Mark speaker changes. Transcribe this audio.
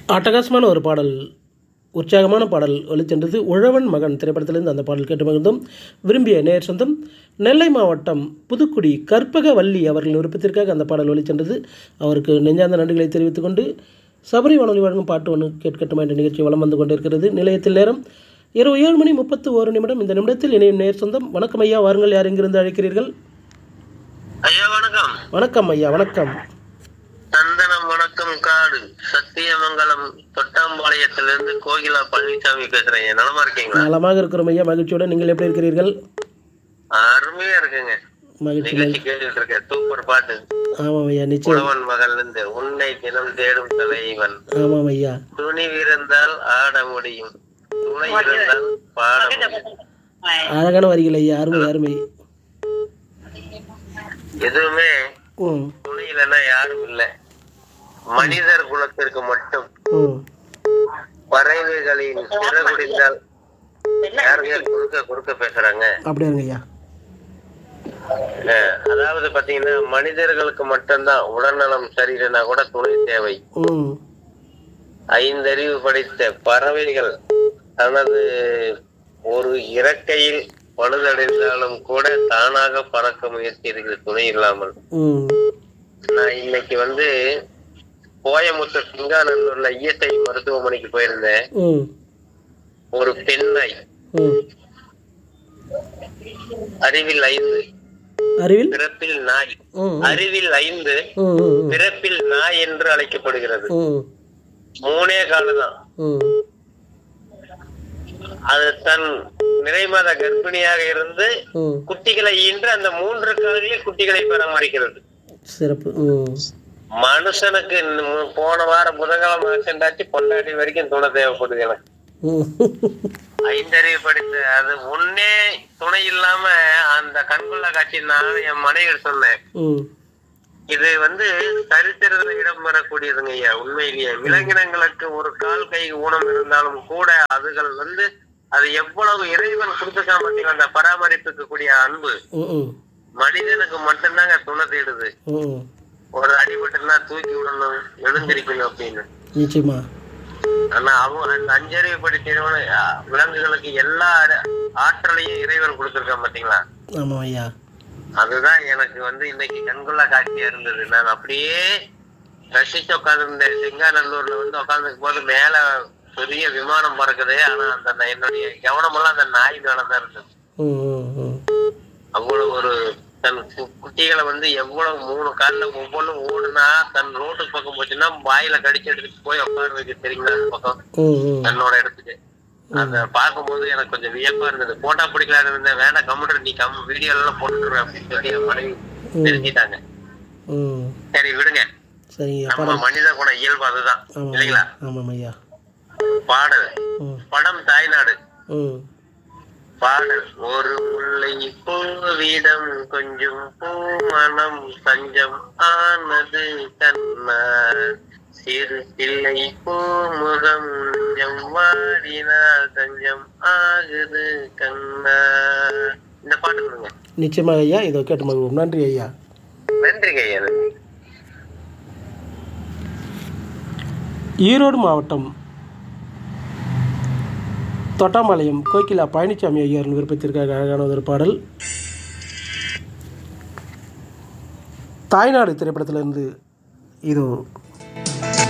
Speaker 1: அட்டகாசமான ஒரு பாடல் உற்சாகமான பாடல் ஒலிச்சென்றது உழவன் மகன் திரைப்படத்திலிருந்து அந்த பாடல் கேட்டு மகிழ்ந்தோம் விரும்பிய நேர் சொந்தம் நெல்லை மாவட்டம் புதுக்குடி கற்பகவல்லி அவர்களின் விருப்பத்திற்காக அந்த பாடல் ஒலிச்சென்றது அவருக்கு நெஞ்சார்ந்த நன்றிகளை தெரிவித்துக் கொண்டு சபரி வானொலி வழங்கும் பாட்டு ஒன்று கேட்கட்டுமா என்ற நிகழ்ச்சி வலம் வந்து கொண்டிருக்கிறது நிலையத்தில் நேரம் இரவு ஏழு மணி முப்பத்து ஒரு நிமிடம் இந்த நிமிடத்தில் இணையும் நேர் சொந்தம் வணக்கம் ஐயா வாருங்கள் யார் எங்கிருந்து அழைக்கிறீர்கள்
Speaker 2: ஐயா வணக்கம்
Speaker 1: வணக்கம் ஐயா வணக்கம்
Speaker 2: சந்தனம் வணக்கம் காடு சத்தியமங்கலம் தொட்டாம்பாளையத்திலிருந்து கோகிலா பழனிசாமி பேசுறேன் ஐயா. நலமா இருக்கீங்களா
Speaker 1: நலமாக இருக்கிறோம் ஐயா மகிழ்ச்சியுடன் நீங்கள் எப்படி இருக்கிறீர்கள்
Speaker 2: அருமையா இருக்குங்க
Speaker 1: மகிழ்ச்சி
Speaker 2: நிகழ்ச்சி கேட்டுட்டு இருக்கேன் சூப்பர் பாட்டு
Speaker 1: ஆமாம் ஐயா நிச்சயம்
Speaker 2: உழவன் மகள்ல இருந்து உன்னை தினம் தேடும் தலைவன்
Speaker 1: ஆமாம் ஐயா
Speaker 2: துணிவிருந்தால் ஆட முடியும் துணை இருந்தால் பாட முடியும்
Speaker 1: அழகான வரிகள் ஐயா அருமை அருமை
Speaker 2: எதுவுமே
Speaker 1: ம்
Speaker 2: துணை இல்லைன்னா யாரும் இல்ல மனிதர் குலத்திற்கு மட்டும்
Speaker 1: ம்
Speaker 2: பறவைகளின் சிறகுடிந்தால் யாருங்க குறுக்க குறுக்க பேசுறாங்க
Speaker 1: அப்படியே இருங்க ஐயா
Speaker 2: அஹ், அதாவது பாத்தீங்கன்னா மனிதர்களுக்கு மட்டும்தான் உடல்நலம் சரியில்லைன்னா கூட துணை தேவை
Speaker 1: ம்
Speaker 2: ஐந்தறிவு படித்த பறவைகள் தனது ஒரு இறக்கையில் பழுதடைந்தாலும் கூட தானாக பறக்க முயற்சி இருக்குது துணை இல்லாமல்
Speaker 1: ம்
Speaker 2: நான் இன்னைக்கு வந்து கோயமுத்தூர் சிங்காநல்லூர்ல இஎஸ்ஐ மருத்துவமனைக்கு போயிருந்தேன்
Speaker 1: ம்
Speaker 2: ஒரு பெண்ணை
Speaker 1: ம்
Speaker 2: அறிவில் ஐந்து
Speaker 1: அறிவில்
Speaker 2: பிறப்பில் நாய்
Speaker 1: ம்
Speaker 2: அறிவில் ஐந்து
Speaker 1: ம் ம்
Speaker 2: பிறப்பில் நாய் என்று அழைக்கப்படுகிறது
Speaker 1: ம்
Speaker 2: மூணே காலம்தான்
Speaker 1: ம்
Speaker 2: அது தன் நிறைமாத கர்ப்பிணியாக இருந்து
Speaker 1: ம்
Speaker 2: குட்டிகளை ஈன்று அந்த மூன்று காலையில் குட்டிகளை பராமரிக்கிறது
Speaker 1: சிறப்பு ம்
Speaker 2: மனுஷனுக்கு இந்த போன வாரம் புதன்கிழமை ஆக்சிடென்ட் ஆச்சு பொண்டாட்டி வரைக்கும் துணை தேவைப்படுது எனக்கு
Speaker 1: ம்
Speaker 2: ஐந்தறிவு படித்த அது ஒன்னே துணை இல்லாம அந்த கண்கொள்ளா காட்சி நான் என் மனைவி சொன்னேன்
Speaker 1: ம்
Speaker 2: இது வந்து சரித்திரத்துல இடம் பெறக்கூடியதுங்க ஐயா உண்மையிலேயே விலங்கினங்களுக்கு ஒரு கால் கை ஊனம் இருந்தாலும் கூட அதுகள் வந்து அது எவ்வளவு இறைவன் கொடுத்துருக்கான் பாத்தீங்களா அந்த பராமரிப்புக்கு கூடிய அன்பு
Speaker 1: ம் ம்
Speaker 2: மனிதனுக்கு மட்டும்தாங்க துணை தேடுது
Speaker 1: ம்
Speaker 2: ஒரு அடிபட்டுனா தூக்கி விடணும் எழுந்திருக்கணும் அப்படின்னு
Speaker 1: நிச்சயமா
Speaker 2: ஆனா அவங்க அந்த அஞ்சறிவு படித்தவன விலங்குகளுக்கு எல்லா அட- ஆற்றலையும் இறைவன் கொடுத்துருக்கான் பாத்தீங்களா
Speaker 1: ஆமாம் ஐயா
Speaker 2: அதுதான் எனக்கு வந்து இன்னைக்கு கண்கொள்ளா காட்சியா இருந்தது நான் அப்படியே ரசிச்சு உட்காந்துருந்தேன் சிங்காநல்லூர்ல வந்து உட்காந்துருக்கும் போது மேல பெரிய விமானம் பறக்குது ஆனா அந்த ந- என்னுடைய கவனமெல்லாம் அந்த நாய் மேலதான் இருந்தது
Speaker 1: ம் ம் ம்
Speaker 2: அவ்வளவு ஒரு தன் கு- குட்டிகளை வந்து எவ்வளவு மூணு கால்ல ஒவ்வொன்றும் ஓடுனா தன் ரோட்டு பக்கம் போச்சுன்னா வாயில கடிச்சு எடுத்துட்டு போய் உட்கார வைக்க தெரியுங்களா அந்த பக்கம்
Speaker 1: ம் ம்
Speaker 2: தன்னோட இடத்துக்கு அந்த பார்க்கும்போது எனக்கு கொஞ்சம் வியப்பா இருந்தது போட்டோ பிடிக்கலான்னு இருந்தேன் வேண்டாம் கம்ப்யூட்டர் நீ கம் வீடியோ எல்லாம் போட்டுருவேன் அப்படின்னு சொல்லி என் மனைவி தெரிஞ்சிட்டாங்க
Speaker 1: ம்
Speaker 2: சரி விடுங்க
Speaker 1: சரிங்க
Speaker 2: நம்ம
Speaker 1: பாடல்
Speaker 2: மனித குண இயல்பு அதுதான்
Speaker 1: ஆமாம்
Speaker 2: இல்லைங்களா
Speaker 1: ஆமாம் ஐயா
Speaker 2: பாடல்
Speaker 1: ம்
Speaker 2: படம் தாய்நாடு
Speaker 1: ம்
Speaker 2: பாடல் ஒரு முல்லை பூவிடம் கொஞ்சம் பூமணம் தஞ்சம் ஆனது கண்ணா சிறு பிள்ளை பூமுகம் நெஞ்சம் வாடினால் தஞ்சம் ஆகுது கண்ணா இந்த பாட்டு கொடுங்க
Speaker 1: நிச்சயமாக ஐயா இதோ கேட்டு மகிழ்வோம் நன்றி ஐயா
Speaker 2: நன்றிங்க ஐயா நன்றி
Speaker 1: ஈரோடு மாவட்டம் தொட்டாம்பாளையம் கோகிலா பழனிசாமி ஐயரின் விருப்பத்திற்காக அழகான ஒரு பாடல் தாய்நாடு திரைப்படத்திலிருந்து இது